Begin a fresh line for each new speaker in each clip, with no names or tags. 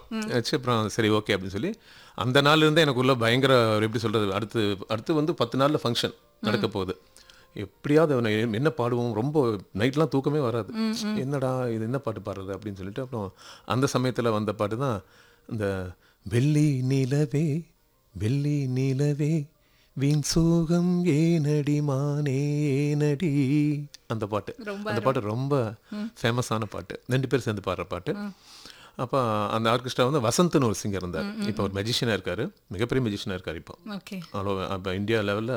வச்சு அப்புறம் சரி ஓகே அப்படின்னு சொல்லி அந்த நாள்ல இருந்தே எனக்குள்ள பயங்கர ஒரு எப்படி சொல்றது அடுத்து அடுத்து வந்து பத்து நாள்ல ஃபங்க்ஷன் நடக்க போகுது எப்படியாவது அவனை என்ன பாடுவோம் ரொம்ப நைட்லாம் தூக்கமே வராது என்னடா இது என்ன பாட்டு பாடுறது அப்படின்னு சொல்லிட்டு அப்புறம் அந்த சமயத்துல வந்த பாட்டு தான் இந்த வெள்ளி நிலவே வெள்ளி நிலவே வீண் சோகம் ஏனடி மானே ஏனடி அந்த பாட்டு அந்த பாட்டு ரொம்ப ஃபேமஸான பாட்டு ரெண்டு பேர் சேர்ந்து பாடுற பாட்டு அப்போ அந்த ஆர்கெஸ்ட்ரா வந்து வசந்த்னு ஒரு சிங்கர் இருந்தார் இப்போ ஒரு மெஜிஷியனாக இருக்காரு மிகப்பெரிய மெஜிஷியனாக இருக்கார் இப்போ
ஓகே
அவ்வளோ அப்போ இந்தியா லெவலில்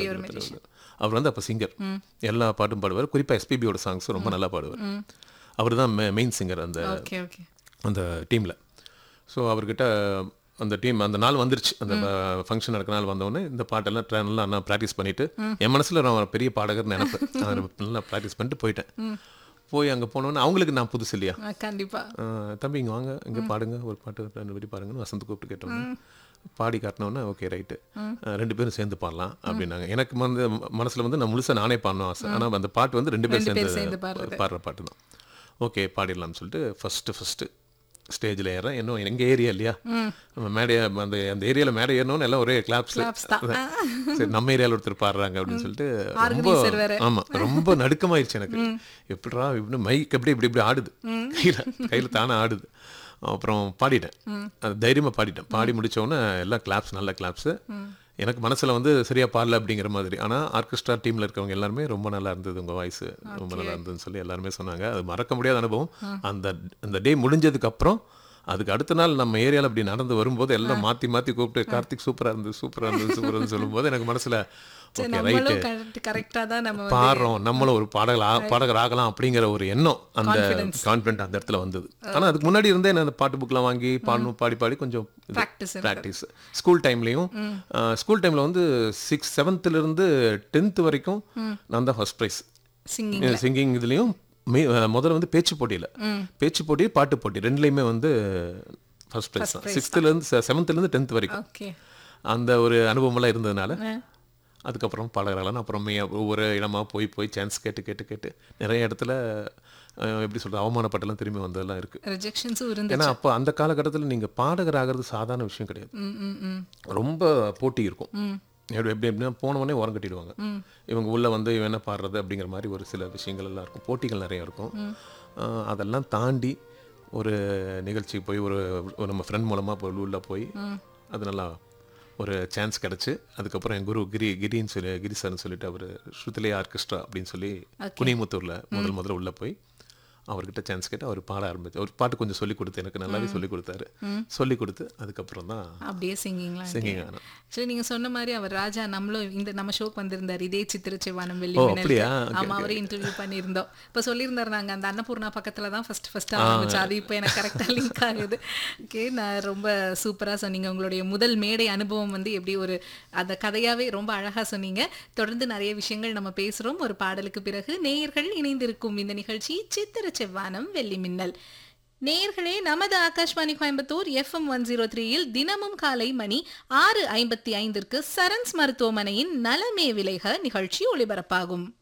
அவர் வந்து அப்போ சிங்கர் எல்லா பாட்டும் பாடுவார் குறிப்பாக எஸ்பிபியோட சாங்ஸ் ரொம்ப நல்லா பாடுவார் அவர் தான் மெயின் சிங்கர் அந்த
ஓகே ஓகே
அந்த டீமில் ஸோ அவர்கிட்ட அந்த டீம் அந்த நாள் வந்துருச்சு அந்த ஃபங்க்ஷன் நடக்கிற நாள் வந்தோடனே இந்த பாட்டெல்லாம் ட்ரை- நல்லா நான் ப்ராக்டிஸ் பண்ணிட்டு என் மனசில் நான் ஒரு பெரிய பாடகர் நினைப்பேன் நான் நல்லா ப்ராக்டிஸ் பண்ணிட்டு போயிட்டேன் போய் அங்கே போனோன்னே அவங்களுக்கு நான் புதுசு இல்லையா
ஆ, கண்டிப்பா
ஆஹ் தம்பி இங்கே வாங்க இங்கே பாடுங்க ஒரு பாட்டு ரெண்டு வரி பாருங்கன்னு வசந்த் கூப்பிட்டு கேட்டோம் பாடி காட்டினோன்னே ஓகே ரைட்டு ரெண்டு பேரும் சேர்ந்து பாடலாம் அப்படின்னாங்க எனக்கு வந்து மனசில் வந்து நான் முழுசாக நானே பாடணும் ஆசை ஆனால் அந்த பாட்டு வந்து ரெண்டு பேரும்
ரெண்டு பேர்
சேர்ந்து
சேர்ந்து பாடுறது.
பாடுற பாட்டு தான் ஓகே பாடிடலாம்னு சொல்லிட்டு ஃபஸ்ட்டு ஃபஸ்ட்டு ஸ்டேஜில் ஏறேன் இன்னும் எங்கள் ஏரியா இல்லையா நம்ம மேடை அந்த அந்த ஏரியாவில் மேடை ஏறணும்னு எல்லாம் ஒரே கிளாப்ஸ்
Claps தான்.
சரி நம்ம ஏரியாவில் ஒருத்தர் பாடுறாங்க அப்படின்னு சொல்லிட்டு ரொம்ப
Organizer வேற.
ஆமா ரொம்ப நடுக்கமாயிருச்சு எனக்கு எப்படிடா இப்படி மைக் எப்படி இப்படி இப்படி ஆடுது கையில கையில தானே ஆடுது அப்புறம் பாடிட்டேன் அது தைரியமா பாடிட்டேன் பாடி முடிச்ச உடனே எல்லாம் கிளாப்ஸ் நல்ல கிளாப்ஸ் எனக்கு மனசுல வந்து சரியா பாடல அப்படிங்கிற மாதிரி ஆனா ஆர்கெஸ்ட்ரா டீம்ல இருக்கவங்க எல்லாருமே ரொம்ப நல்லா இருந்தது உங்க வாய்ஸ் ரொம்ப நல்லா இருந்ததுன்னு சொல்லி எல்லாருமே சொன்னாங்க அது மறக்க முடியாத அனுபவம் அந்த அந்த டே முடிஞ்சதுக்கு அப்புறம் அதுக்கு அடுத்த நாள் நம்ம ஏரியால அப்படி நடந்து வரும்போது எல்லாம் மாத்தி மாத்தி கூப்பிட்டு கார்த்திக் சூப்பரா இருந்தது சூப்பரா இருந்தது சூப்பரா இருந்தது சொல்லும்போது எனக்கு மனசுல
சரி
ஓகே ரைட்டு
நம்மளும் கரெக்ட் கரெக்டா தான் நம்ம வந்து
பாடுறோம் நம்மளும் ஒரு பாடகர் ஆ- பாடகர் ஆகலாம் அப்படிங்கிற ஒரு எண்ணம் அந்த கான்ஃபிடென்ட் அந்த இடத்துல வந்தது ஆனா அதுக்கு முன்னாடி இருந்தே நான் அந்த பாட்டு புக்லாம் வாங்கி பாடணும் பாடி பாடி கொஞ்சம்
Practice
ப்ராக்டிஸ் ஸ்கூல் டைம்லையும் ஸ்கூல் டைம்ல வந்து சிக்ஸ் செவன்த்ல இருந்து டென்த் வரைக்கும் நான் தான் ஃபர்ஸ்ட் ப்ரைஸ்
சிங்கிங்
சிங்கிங் இதுலயும் மே- அஹ் முதல்ல வந்து பேச்சு போட்டியில பேச்சு போட்டி பாட்டு போட்டி ரெண்டுலையுமே வந்து ஃபர்ஸ்ட் ப்ரைஸ் தான் சிக்ஸ்த்ல இருந்து செவன்த்ல இருந்து டென்த் வரைக்கும்
ஓகே
அந்த ஒரு அனுபவமெல்லாம் இருந்ததுனால அதுக்கப்புறம் பாடகர்களான அப்புறம் மே- ஒவ்வொரு இடமா போய் போய் சான்ஸ் கேட்டு கேட்டு கேட்டு நிறைய இடத்துல அஹ், எப்படி சொல்றது அவமானப்பட்டெல்லாம் திரும்பி வந்ததெல்லாம் இருக்கு
ரிஜெக்ஷன்ஸும் இருந்து
ஏன்னா அப்போ அந்த காலகட்டத்தில் நீங்க பாடகர் ஆகிறது சாதாரண விஷயம் கிடையாது
ம் ம் ம்
ரொம்ப போட்டி இருக்கும் எப்படி எப்படி எப்படின்னா போனவொடனே உரம் கட்டிடுவாங்க இவங்க உள்ள வந்து இவன் என்ன பாடுறது அப்படிங்கிற மாதிரி ஒரு சில விஷயங்கள் எல்லாம் இருக்கும் போட்டிகள் நிறைய இருக்கும் அஹ், அதெல்லாம் தாண்டி ஒரு நிகழ்ச்சிக்கு போய் ஒரு ஒரு நம்ம ஃப்ரெண்ட் மூலமா போய் உள்ள போய் அது நல்லா ஒரு சான்ஸ் கிடச்சி அதுக்கப்புறம் என் குரு கிரி கிரின்னு சொல்லி கிரி சார்னு சொல்லிட்டு அவர் ஸ்ருதிலே ஆர்கெஸ்ட்ரா அப்படின்னு சொல்லி குனிமுத்தூர்ல முதல் முதல்ல உள்ள போய் அவர்கிட்ட சான்ஸ் கேட்டு அவர் பாட ஆரம்பிச்சு அவர் பாட்டு கொஞ்சம் சொல்லி கொடுத்து எனக்கு நல்லாவே சொல்லி கொடுத்தாரு சொல்லி கொடுத்து அதுக்கப்புறம் தான்
அப்படியே சிங்கிங்லாம்
சிங்கிங் ஆனேன்
சரி நீங்க சொன்ன மாதிரி அவர் ராஜா நம்மளும் இந்த நம்ம ஷோக்கு வந்திருந்தார் இதே சித்திரச்சிவானம் வெள்ளி
ஓ,
மின்னலுக்கு.
அப்படியா? Okay,
ஆமா அவரே இன்டர்வியூ பண்ணியிருந்தோம் இப்ப சொல்லியிருந்தாரு நாங்க அந்த அன்னபூர்ணா பக்கத்துல தான் ஃபர்ஸ்ட் ஃபர்ஸ்ட் ஆரம்பிச்சு அது இப்போ எனக்கு கரெக்டா லிங்க் ஆகுது ஓகே நான் ரொம்ப சூப்பரா சொன்னீங்க உங்களுடைய முதல் மேடை அனுபவம் வந்து எப்படி ஒரு அந்த கதையாவே ரொம்ப அழகா சொன்னீங்க தொடர்ந்து நிறைய விஷயங்கள் நம்ம பேசுறோம் ஒரு பாடலுக்கு பிறகு நேயர்கள் இணைந்திருக்கும் இந்த நிகழ்ச்சி சித்திர செவ்வானம் வெள்ளி மின்னல் நேயர்களே நமது Akashvani Coimbatore FM one zero த்ரீயில் தினமும் காலை மணி ஆறு ஐம்பத்தி ஐந்திற்கு சரண்ஸ் மருத்துவமனையின் நலமே விலைக நிகழ்ச்சி ஒளிபரப்பாகும்